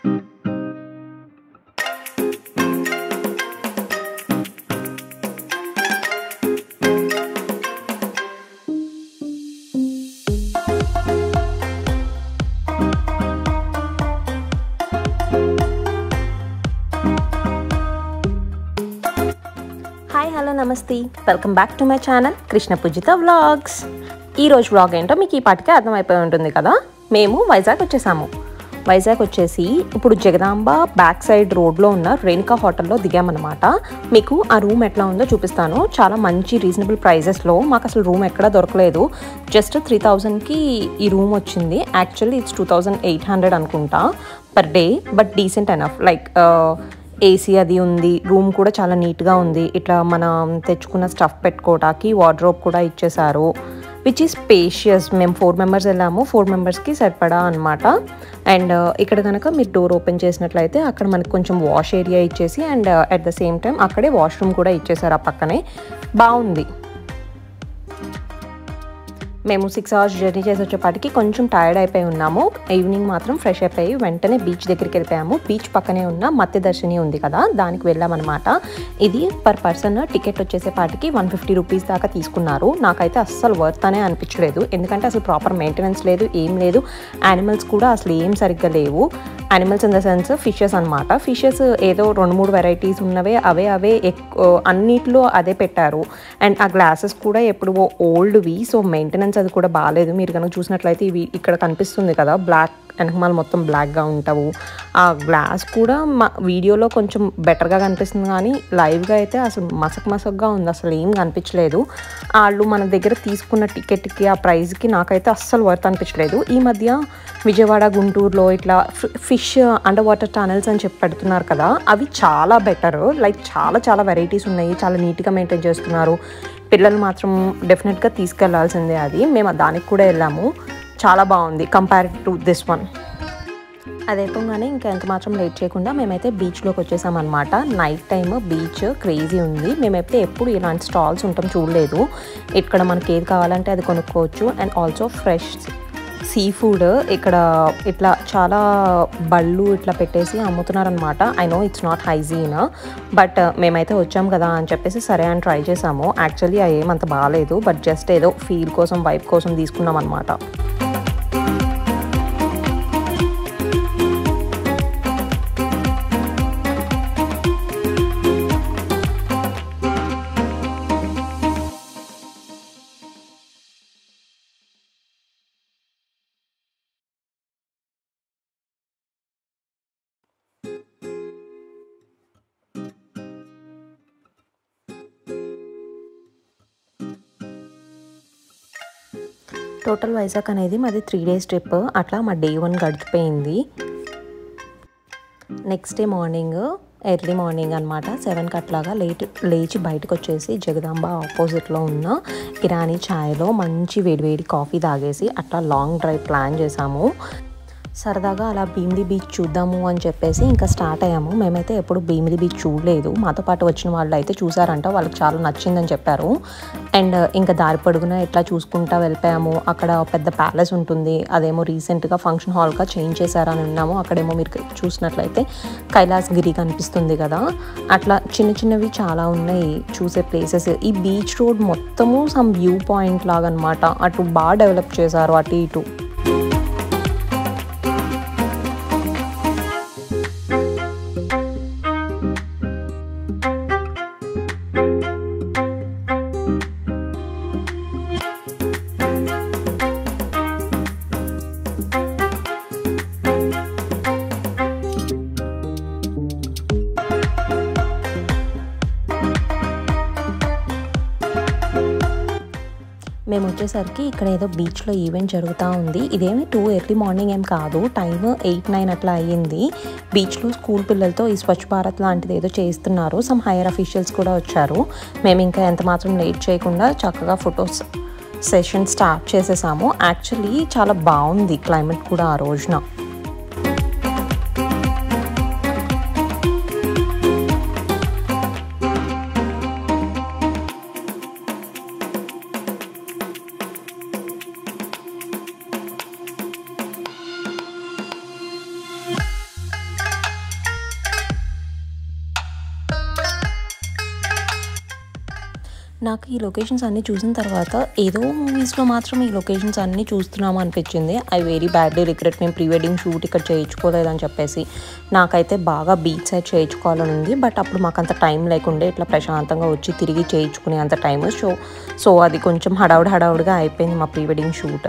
hi hello నమస్తే welcome back to my channel Krishna Pujitha vlogs ఈరోజు vlog ఏంటో మీకు ఈ పాటికే అర్థమైపోయి ఉంటుంది కదా మేము వైజాగ్ వచ్చేసాము వైజాగ్ వచ్చేసి ఇప్పుడు జగదాంబ బ్యాక్ సైడ్ రోడ్లో ఉన్న రేణుకా హోటల్లో దిగామన్నమాట మీకు ఆ రూమ్ ఎట్లా ఉందో చూపిస్తాను చాలా మంచి రీజనబుల్ ప్రైజెస్లో మాకు అసలు రూమ్ ఎక్కడా దొరకలేదు జస్ట్ త్రీ థౌజండ్కి ఈ రూమ్ వచ్చింది actually it's two thousand eight hundred అనుకుంటా per day but decent enough like AC అది ఉంది రూమ్ కూడా చాలా నీట్గా ఉంది ఇట్లా మనం తెచ్చుకున్న స్టఫ్ పెట్టుకోవడానికి వార్డ్రోబ్ కూడా ఇచ్చేసారు విచ్ ఈ స్పేషియస్ మేము ఫోర్ మెంబర్స్ వెళ్ళాము ఫోర్ మెంబర్స్కి సరిపడా అనమాట అండ్ ఇక్కడ కనుక మీరు డోర్ ఓపెన్ చేసినట్లయితే అక్కడ మనకి కొంచెం వాష్ ఏరియా ఇచ్చేసి and at the same time అక్కడే వాష్రూమ్ కూడా ఇచ్చేసారు ఆ పక్కనే బాగుంది మేము సిక్స్ అవర్స్ జర్నీ చేసి వచ్చేపాటికి కొంచెం టైర్డ్ అయిపోయి ఉన్నాము ఈవినింగ్ మాత్రం ఫ్రెష్ అయిపోయి వెంటనే బీచ్ దగ్గరికి వెళ్ళిపోయాము బీచ్ పక్కనే ఉన్న మత్స్య దర్శిని ఉంది కదా దానికి వెళ్ళామన్నమాట ఇది పర్ పర్సన్ టికెట్ వచ్చేసేపాటికి వన్ ఫిఫ్టీ రూపీస్ దాకా తీసుకున్నారు నాకైతే అస్సలు వర్త్ అనే అనిపించలేదు ఎందుకంటే అసలు ప్రాపర్ మెయింటెనెన్స్ లేదు ఏం లేదు యానిమల్స్ కూడా అసలు ఏం సరిగ్గా లేవు animals in the sense fishes అనమాట ఫిషెస్ ఏదో రెండు మూడు వెరైటీస్ ఉన్నవే అవే అవే ఎక్కువ అన్నిట్లో అదే పెట్టారు అండ్ ఆ గ్లాసెస్ కూడా ఎప్పుడు ఓల్డ్వి సో మెయింటెనెన్స్ అది కూడా బాగాలేదు మీరు కనుక చూసినట్లయితే ఇవి ఇక్కడ కనిపిస్తుంది కదా బ్లాక్ వెనకమాల మొత్తం బ్లాక్గా ఉంటావు ఆ గ్లాస్ కూడా మా వీడియోలో కొంచెం బెటర్గా కనిపిస్తుంది కానీ లైవ్గా అయితే అసలు మసక్ మసక్గా ఉంది అసలు ఏం కనిపించలేదు వాళ్ళు మన దగ్గర తీసుకున్న టికెట్కి ఆ ప్రైస్కి నాకైతే అస్సలు వర్త్ అనిపించలేదు ఈ మధ్య విజయవాడ గుంటూరులో ఇట్లా ఫిష్ అండర్ వాటర్ టనల్స్ అని చెప్పి పెడుతున్నారు కదా అవి చాలా బెటర్ లైక్ చాలా చాలా వెరైటీస్ ఉన్నాయి చాలా నీట్గా మెయింటైన్ చేస్తున్నారు పిల్లలు మాత్రం డెఫినెట్గా తీసుకెళ్లాల్సిందే అది మేము దానికి కూడా వెళ్ళాము చాలా బాగుంది కంపేర్ టు దిస్ వన్ అది అయిపోగానే ఇంకా ఎంత మాత్రం లేట్ చేయకుండా మేమైతే బీచ్లోకి వచ్చేసామన్నమాట నైట్ టైమ్ బీచ్ క్రేజీ ఉంది మేమైతే ఎప్పుడు ఇలాంటి స్టాల్స్ ఉంటాం చూడలేదు ఇక్కడ మనకి ఏది కావాలంటే అది కొనుక్కోవచ్చు and also fresh sea food ఇక్కడ ఇట్లా చాలా బళ్ళు ఇట్లా పెట్టేసి అమ్ముతున్నారనమాట I know it's not hygiene but మేమైతే వచ్చాం కదా అని చెప్పేసి సరే అని ట్రై చేసాము యాక్చువల్లీ అవి ఏమంత బాగాలేదు బట్ జస్ట్ ఏదో ఫీల్ కోసం వైప్ కోసం తీసుకున్నాం అనమాట టోటల్ వైజాగ్ అనేది మాది త్రీ డేస్ ట్రిప్ అట్లా మా డే వన్ గడిచిపోయింది next day morning early morning అనమాట సెవెన్కి అట్లాగా లేట్ లేచి బయటకు వచ్చేసి జగదాంబ ఆపోజిట్లో ఉన్న ఇరానీ ఛాయ్లో మంచి వేడివేడి కాఫీ తాగేసి అట్లా లాంగ్ డ్రైవ్ ప్లాన్ చేసాము సరదాగా అలా భీమిలి బీచ్ చూద్దాము అని చెప్పేసి ఇంకా స్టార్ట్ అయ్యాము మేమైతే ఎప్పుడు భీమిలి బీచ్ చూడలేదు మాతో పాటు వచ్చిన వాళ్ళు అయితే చూసారంట వాళ్ళకి చాలా నచ్చిందని చెప్పారు అండ్ ఇంకా దారి పొడుగున ఎట్లా చూసుకుంటా వెళ్ళిపోయాము అక్కడ పెద్ద ప్యాలెస్ ఉంటుంది అదేమో రీసెంట్గా ఫంక్షన్ హాల్గా చేంజ్ చేశారని ఉన్నాము అక్కడేమో మీరు చూసినట్లయితే కైలాస్ గిరి కనిపిస్తుంది కదా అట్లా చిన్న చిన్నవి చాలా ఉన్నాయి చూసే ప్లేసెస్ ఈ బీచ్ రోడ్ మొత్తము సమ్ వ్యూ పాయింట్ లాగా అనమాట అటు బాగా డెవలప్ చేశారు అటు ఇటు మేము వచ్చేసరికి ఇక్కడ ఏదో బీచ్లో ఈవెంట్ జరుగుతూ ఉంది ఇదేమి టూ ఎర్లీ మార్నింగ్ ఏం కాదు టైం ఎయిట్ నైన్ అట్లా అయ్యింది బీచ్లో స్కూల్ పిల్లలతో ఈ స్వచ్ఛ భారత్ లాంటిది ఏదో చేస్తున్నారు సమ్ హైయర్ అఫీషియల్స్ కూడా వచ్చారు మేము ఇంకా ఎంత మాత్రం లేట్ చేయకుండా చక్కగా ఫొటోస్ సెషన్ స్టార్ట్ చేసేసాము యాక్చువల్లీ చాలా బాగుంది క్లైమేట్ కూడా ఆ రోజున నాకు ఈ లొకేషన్స్ అన్నీ చూసిన తర్వాత ఏదో మూవీస్లో మాత్రం ఈ లొకేషన్స్ అన్నీ చూస్తున్నాము అనిపించింది ఐ వెరీ బ్యాడ్లీ రిగ్రెట్ మేము ప్రీ వెడ్డింగ్ షూట్ ఇక్కడ చేయించుకోలేదని చెప్పేసి నాకైతే బాగా బీచ్ సైడ్ చేయించుకోవాలని ఉంది బట్ అప్పుడు మాకు అంత టైం లేకుండే ఇట్లా ప్రశాంతంగా వచ్చి తిరిగి చేయించుకునే అంత టైం సో సో అది కొంచెం హడావుడి హడావుడిగా అయిపోయింది మా ప్రీ వెడ్డింగ్ షూట్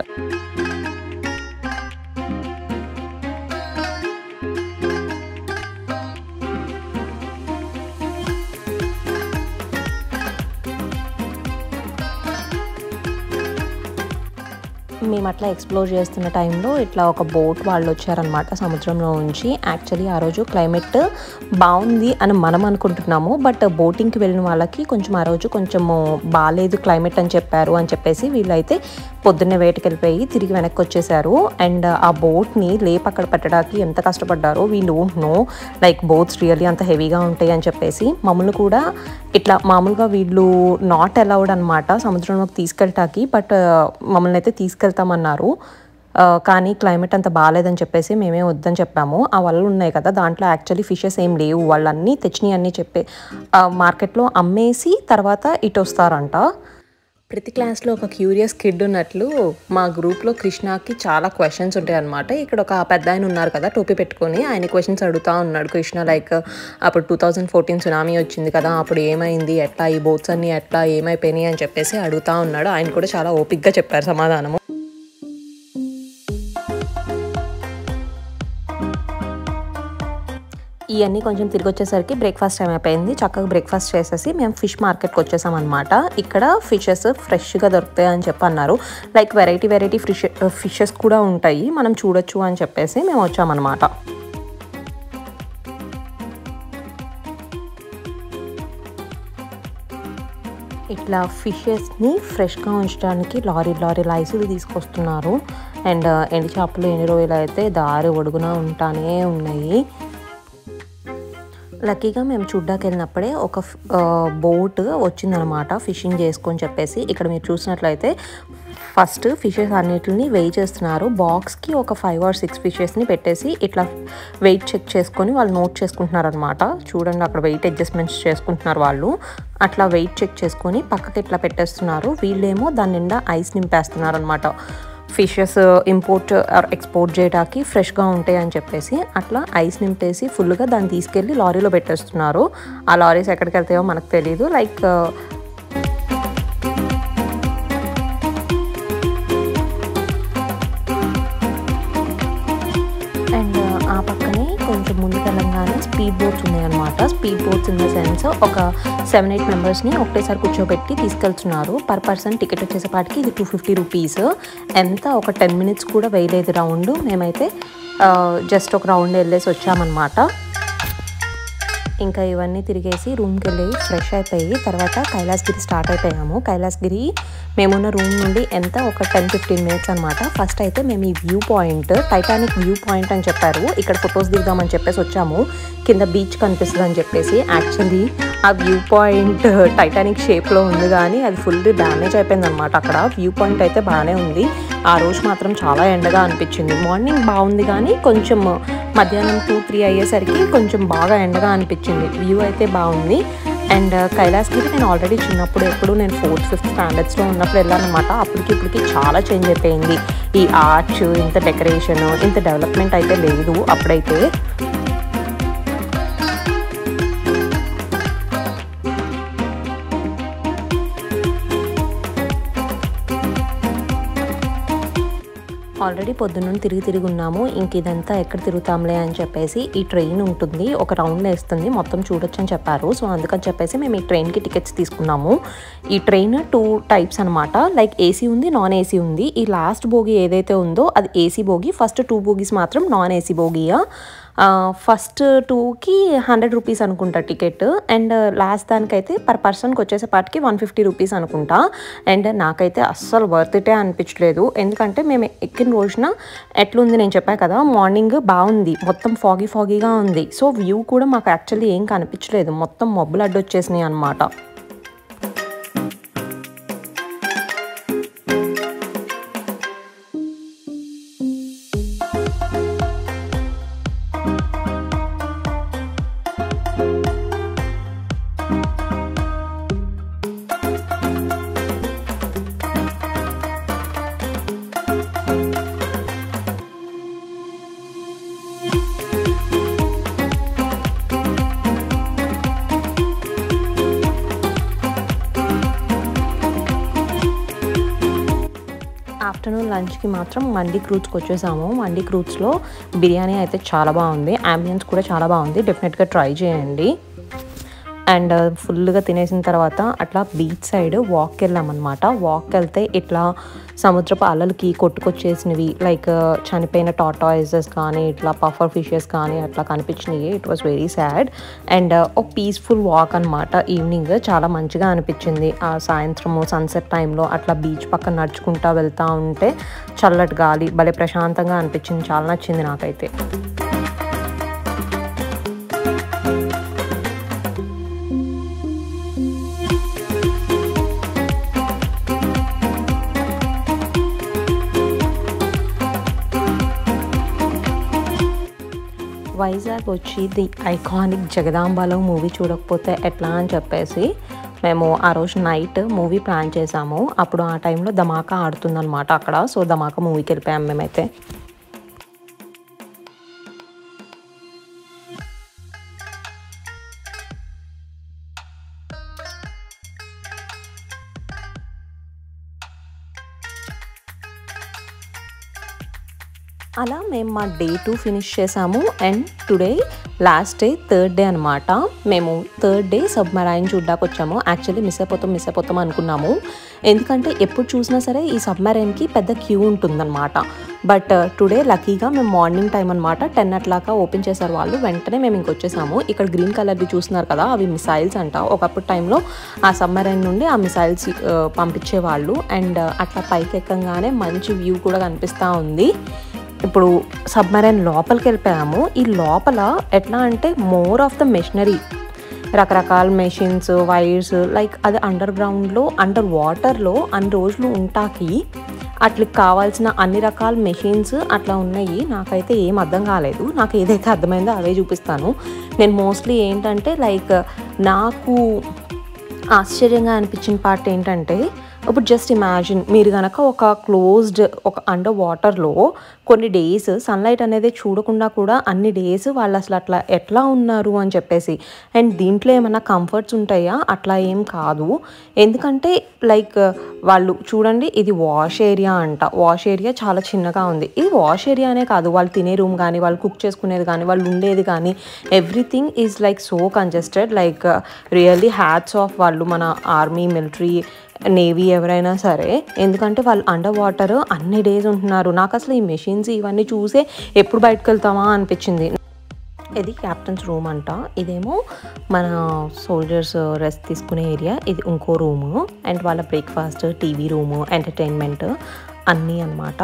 మేము అట్లా ఎక్స్ప్లోర్ చేస్తున్న టైంలో ఇట్లా ఒక బోట్ వాళ్ళు వచ్చారనమాట సముద్రంలో ఉంచి యాక్చువల్లీ ఆ రోజు క్లైమేట్ బాగుంది అని మనం అనుకుంటున్నాము బట్ బోటింగ్కి వెళ్ళిన వాళ్ళకి కొంచెం ఆ రోజు కొంచెము బాగాలేదు క్లైమేట్ అని చెప్పారు అని చెప్పేసి వీళ్ళైతే పొద్దున్నే వేటకి వెళ్ళిపోయి తిరిగి వెనక్కి వచ్చేసారు అండ్ ఆ బోట్ని లేపు అక్కడ పెట్టడానికి ఎంత కష్టపడ్డారో we don't know like boats really అంత హెవీగా ఉంటాయి అని చెప్పేసి మమ్మల్ని కూడా ఇట్లా మామూలుగా వీళ్ళు నాట్ అలౌడ్ అనమాట సముద్రంలోకి తీసుకెళ్ళటానికి బట్ మమ్మల్ని అయితే తీసుకెళ్తామన్నారు ఆ, కానీ క్లైమేట్ అంత బాగాలేదని చెప్పేసి మేమే వద్దని చెప్పాము ఆ వలలు ఉన్నాయి కదా దాంట్లో యాక్చువల్లీ ఫిషెస్ ఏం లేవు వాళ్ళన్నీ తెచ్చినాయి అన్నీ చెప్పే ఆ, మార్కెట్లో అమ్మేసి తర్వాత ఇటు వస్తారంట ప్రతి క్లాస్లో ఒక క్యూరియస్ కిడ్ ఉన్నట్లు మా గ్రూప్లో కృష్ణకి చాలా క్వశ్చన్స్ ఉంటాయి అనమాట ఇక్కడ ఒక పెద్ద ఆయన ఉన్నారు కదా టోపీ పెట్టుకొని ఆయన క్వశ్చన్స్ అడుగుతా ఉన్నాడు కృష్ణ లైక్ అప్పుడు టూ థౌజండ్ ఫోర్టీన్ సునామీ వచ్చింది కదా అప్పుడు ఏమైంది ఎట్లా ఈ బోట్స్ అన్ని ఎట్లా ఏమైపోయినాయి అని చెప్పేసి అడుగుతా ఉన్నాడు ఆయన కూడా చాలా ఓపిక్గా చెప్పారు సమాధానము ఇవన్నీ కొంచెం తిరిగి వచ్చేసరికి బ్రేక్ఫాస్ట్ టైం అయిపోయింది చక్కగా బ్రేక్ఫాస్ట్ చేసేసి మేము ఫిష్ మార్కెట్కి వచ్చేసాం అనమాట ఇక్కడ ఫిషెస్ ఫ్రెష్గా దొరుకుతాయి అని చెప్పి అన్నారు like variety variety fish fishes కూడా ఉంటాయి మనం చూడొచ్చు అని చెప్పేసి మేము వచ్చామన్నమాట ఇట్లా ఫిషెస్ని ఫ్రెష్గా ఉంచడానికి లారీ లారీ లైసులు తీసుకొస్తున్నారు అండ్ ఎండి చేపలు ఎన్ని రోజులు అయితే దారి ఒడుగున ఉంటానే ఉన్నాయి లక్కీగా మేము చూడ్డానికి వెళ్ళినప్పుడే ఒక బోట్ వచ్చిందనమాట ఫిషింగ్ చేసుకొని చెప్పేసి ఇక్కడ మీరు చూసినట్లయితే ఫస్ట్ ఫిషెస్ అన్నిటిని వెయిట్ చేస్తున్నారు బాక్స్కి ఒక ఫైవ్ ఆర్ సిక్స్ ఫిషెస్ని పెట్టేసి ఇట్లా వెయిట్ చెక్ చేసుకొని వాళ్ళు నోట్ చేసుకుంటున్నారు అనమాట చూడండి అక్కడ వెయిట్ అడ్జస్ట్మెంట్స్ చేసుకుంటున్నారు వాళ్ళు అట్లా వెయిట్ చెక్ చేసుకొని పక్కకి ఇట్లా పెట్టేస్తున్నారు వీళ్ళేమో దాని నిండా ఐస్ నింపేస్తున్నారు అనమాట ఫిషెస్ ఇంపోర్ట్ ఆర్ ఎక్స్పోర్ట్ చేయడానికి ఫ్రెష్గా ఉంటాయి అని చెప్పేసి అట్లా ఐస్ నింపేసి ఫుల్గా దాన్ని తీసుకెళ్ళి లారీలో పెట్టేస్తున్నారు ఆ లారీస్ ఎక్కడికి వెళ్తాయో మనకు తెలియదు లైక్ అండ్ ఆ పక్కనే కొంచెం ముందు తెలంగాణ స్పీడ్ బోట్స్ ఉన్నాయన్నమాట speed boats in the sense ఒక సెవెన్ ఎయిట్ మెంబర్స్ని ఒకటేసారి కూర్చోబెట్టి తీసుకెళ్తున్నారు పర్ పర్సన్ టికెట్ వచ్చేసేపాటికి ఇది టూ ఫిఫ్టీ రూపీస్ ఎంత ఒక టెన్ మినిట్స్ కూడా వేయలేదు రౌండ్ మేమైతే జస్ట్ ఒక రౌండ్ వెళ్ళేసి వచ్చామన్నమాట ఇంకా ఇవన్నీ తిరిగేసి రూమ్కి వెళ్ళి ఫ్రెష్ అయిపోయి తర్వాత కైలాసగిరి స్టార్ట్ అయిపోయాము కైలాసగిరి మేమున్న రూమ్ నుండి ఎంత ఒక టెన్ ఫిఫ్టీన్ మినిట్స్ అనమాట ఫస్ట్ అయితే మేము ఈ view point Titanic view point అని చెప్పారు ఇక్కడ ఫొటోస్ దిగుదామని చెప్పేసి వచ్చాము కింద బీచ్ కనిపిస్తుంది అని చెప్పేసి యాక్చువల్లీ ఆ వ్యూ పాయింట్ టైటానిక్ షేప్లో ఉంది కానీ అది ఫుల్ డ్యామేజ్ అయిపోయింది అనమాట అక్కడ వ్యూ పాయింట్ అయితే బాగానే ఉంది ఆ రోజు మాత్రం చాలా ఎండగా అనిపించింది మార్నింగ్ బాగుంది కానీ కొంచెం మధ్యాహ్నం టూ త్రీ అయ్యేసరికి కొంచెం బాగా ఎండగా అనిపించింది వ్యూ అయితే బాగుంది అండ్ కైలాసగిరి నేను ఆల్రెడీ చిన్నప్పుడు ఎప్పుడు నేను ఫోర్త్ ఫిఫ్త్ స్టాండర్డ్స్లో ఉన్నప్పుడు వెళ్ళానమాట అప్పటికి ఇప్పటికి చాలా చేంజ్ అయిపోయింది ఈ ఆర్చ్ ఇంత డెకరేషన్ ఇంత డెవలప్మెంట్ అయితే లేదు అప్పుడైతే ఆల్రెడీ పొద్దున్న తిరిగి తిరిగి ఉన్నాము ఇంక ఇదంతా ఎక్కడ తిరుగుతాంలే అని చెప్పేసి ఈ ట్రైన్ ఉంటుంది ఒక రౌండ్ వేస్తుంది మొత్తం చూడొచ్చు అని చెప్పారు సో అందుకని చెప్పేసి మేము ఈ ట్రైన్కి టికెట్స్ తీసుకున్నాము ఈ ట్రైన్ టూ టైప్స్ అనమాట లైక్ ఏసీ ఉంది నాన్ ఏసీ ఉంది ఈ లాస్ట్ బోగి ఏదైతే ఉందో అది AC bogie first two bogies మాత్రం నాన్ ఏసీ బోగియా ఫస్ట్ టూకి హండ్రెడ్ రూపీస్ అనుకుంటా టికెట్ అండ్ లాస్ట్ దానికైతే పర్ పర్సన్కి వచ్చేసేపాటికి వన్ ఫిఫ్టీ రూపీస్ అనుకుంటా అండ్ నాకైతే అస్సలు వర్త్ ఇటే అనిపించలేదు ఎందుకంటే మేము ఎక్కిన రోజున ఎట్లుంది నేను చెప్పా కదా మార్నింగ్ బాగుంది మొత్తం ఫాగీ ఫాగీగా ఉంది సో వ్యూ కూడా మాకు యాక్చువల్లీ ఏం కనిపించలేదు మొత్తం మబ్బులు అడ్డొచ్చేసినాయి అనమాట ఆఫ్టర్నూన్ లంచ్కి మాత్రం మండి క్రూత్స్కి వచ్చేసాము మండి క్రూత్స్లో బిర్యానీ అయితే చాలా బాగుంది అంబియన్స్ కూడా చాలా బాగుంది డెఫినెట్గా ట్రై చేయండి అండ్ ఫుల్గా తినేసిన తర్వాత అట్లా బీచ్ సైడ్ వాక్ వెళ్ళామన్నమాట వాక్ వెళ్తే ఇట్లా సముద్రపు అలలకి కొట్టుకొచ్చేసినవి లైక్ చనిపోయిన టాటాయిజెస్ కానీ ఇట్లా పఫర్ ఫిషెస్ కానీ అట్లా కనిపించినాయి it was very sad and ఒక పీస్ఫుల్ వాక్ అనమాట ఈవినింగ్ చాలా మంచిగా అనిపించింది ఆ సాయంత్రము సన్సెట్ టైంలో అట్లా బీచ్ పక్కన నడుచుకుంటా వెళ్తూ ఉంటే చల్లటి గాలి భలే ప్రశాంతంగా అనిపించింది చాలా నచ్చింది నాకైతే వైజాగ్ వచ్చి ది ఐకానిక్ జగదాంబాలో మూవీ చూడకపోతే ఎట్లా అని చెప్పేసి మేము ఆ రోజు నైట్ మూవీ ప్లాన్ చేసాము అప్పుడు ఆ టైంలో ధమాకా ఆడుతుందన్నమాట అక్కడ సో ధమాకా మూవీకి వెళ్ళిపోయాం మేమైతే అలా మేము మా డే టూ ఫినిష్ చేసాము and today last day third day అనమాట మేము థర్డ్ డే సబ్మరైన్ చూడ్డానికి వచ్చాము యాక్చువల్లీ మిస్ అయిపోతాం మిస్ అయిపోతాం అనుకున్నాము ఎందుకంటే ఎప్పుడు చూసినా సరే ఈ సబ్మరైన్కి పెద్ద క్యూ ఉంటుందన్నమాట బట్ టుడే లక్కీగా మేము మార్నింగ్ టైం అనమాట టెన్ అట్లాగా ఓపెన్ చేశారు వాళ్ళు వెంటనే మేము ఇంకొచ్చేసాము ఇక్కడ గ్రీన్ కలర్ది చూస్తున్నారు కదా అవి మిసైల్స్ అంట ఒకప్పుడు టైంలో ఆ సబ్మరైన్ నుండి ఆ మిసైల్స్ పంపించేవాళ్ళు అండ్ అట్లా పైకి ఎక్కగానే మంచి వ్యూ కూడా కనిపిస్తూ ఉంది ఇప్పుడు సబ్మరైన్ లోపలికి వెళ్ళిపోయాము ఈ లోపల ఎట్లా అంటే మోర్ ఆఫ్ ద మెషినరీ రకరకాల మెషిన్స్ వైర్స్ లైక్ అది అండర్ గ్రౌండ్లో అండర్ వాటర్లో అన్ని రోజులు ఉంటాకి అట్లకి కావాల్సిన అన్ని రకాల మెషిన్స్ అట్లా ఉన్నాయి నాకైతే ఏం అర్థం కాలేదు నాకు ఏదైతే అర్థమైందో అవే చూపిస్తాను నేను మోస్ట్లీ ఏంటంటే లైక్ నాకు ఆశ్చర్యంగా అనిపించిన పార్ట్ ఏంటంటే ఇప్పుడు జస్ట్ ఇమాజిన్ మీరు కనుక ఒక క్లోజ్డ్ ఒక అండర్ వాటర్లో కొన్ని డేస్ సన్లైట్ అనేది చూడకుండా కూడా అన్ని డేస్ వాళ్ళు అసలు అట్లా ఎట్లా ఉన్నారు అని చెప్పేసి అండ్ దీంట్లో ఏమైనా కంఫర్ట్స్ ఉంటాయా అట్లా ఏం కాదు ఎందుకంటే లైక్ వాళ్ళు చూడండి ఇది వాష్ ఏరియా అంట వాష్ ఏరియా చాలా చిన్నగా ఉంది ఇది వాష్ ఏరియానే కాదు వాళ్ళు తినే రూమ్ కానీ వాళ్ళు కుక్ చేసుకునేది కానీ వాళ్ళు ఉండేది కానీ everything is like so congested like really hats off వాళ్ళు మన ఆర్మీ మిలిటరీ నేవీ ఎవరైనా సరే ఎందుకంటే వాళ్ళు అండర్ వాటర్ అన్ని డేస్ ఉంటున్నారు నాకు అసలు ఈ మెషిన్స్ ఇవన్నీ చూసే ఎప్పుడు బయటకు వెళ్తామా అనిపించింది ఇది క్యాప్టెన్స్ రూమ్ అంట ఇదేమో మన సోల్జర్స్ రెస్ట్ తీసుకునే ఏరియా ఇది ఇంకో రూము అండ్ వాళ్ళ బ్రేక్ఫాస్ట్ టీవీ రూము ఎంటర్టైన్మెంట్ అన్నీ అనమాట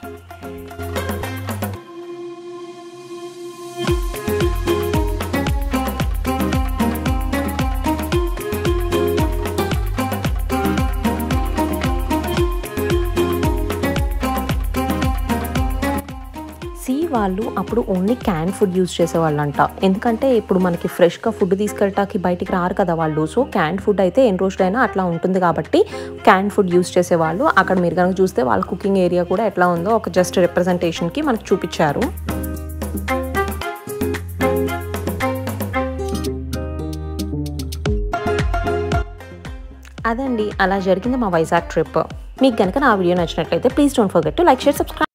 సి వాళ్ళు అప్పుడు ఓన్లీ క్యాన్ ఫుడ్ యూజ్ చేసేవాళ్ళంట ఎందుకంటే ఇప్పుడు మనకి ఫ్రెష్గా ఫుడ్ తీసుకెళ్ళటానికి బయటికి రారు కదా వాళ్ళు సో క్యాన్ ఫుడ్ అయితే ఎన్ని రోజులైనా అట్లా ఉంటుంది కాబట్టి క్యాన్ ఫుడ్ యూజ్ చేసేవాళ్ళు అక్కడ మీరు కనుక చూస్తే వాళ్ళ కుకింగ్ ఏరియా కూడా ఎట్లా ఉందో ఒక జస్ట్ రిప్రజెంటేషన్కి మనకు చూపించారు అదండి అలా జరిగింది మా వైజాగ్ ట్రిప్ మీకు కనుక నా వీడియో నచ్చినట్లయితే please don't forget to like share subscribe